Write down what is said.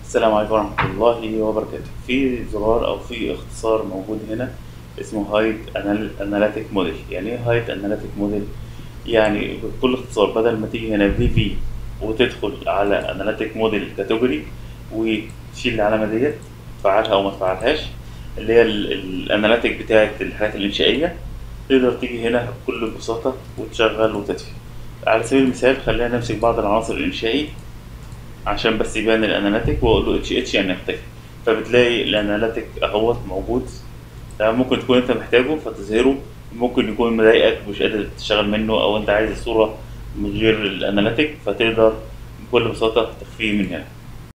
السلام عليكم ورحمة الله وبركاته في زرار أو في اختصار موجود هنا اسمه هايد اناليتيك موديل يعني ايه هايد اناليتيك موديل يعني بكل اختصار بدل ما تيجي هنا في في وتدخل على اناليتيك موديل كاتيجوري وتشيل العلامة ديت تفعلها أو ما تفعلهاش اللي هي الاناليتيك بتاعة الحاجات الإنشائية تقدر تيجي هنا بكل بساطة وتشغل وتطفي على سبيل المثال خلينا نمسك بعض العناصر الإنشائي عشان بس يبان الاناليتيك واقول له اتش اتش يعني اختفي فبتلاقي الاناليتيك اهوت موجود تمام ممكن تكون انت محتاجه فتظهره ممكن يكون مضايقك مش قادر تشتغل منه او انت عايز الصورة من غير الاناليتيك فتقدر بكل بساطة تخفيه من هنا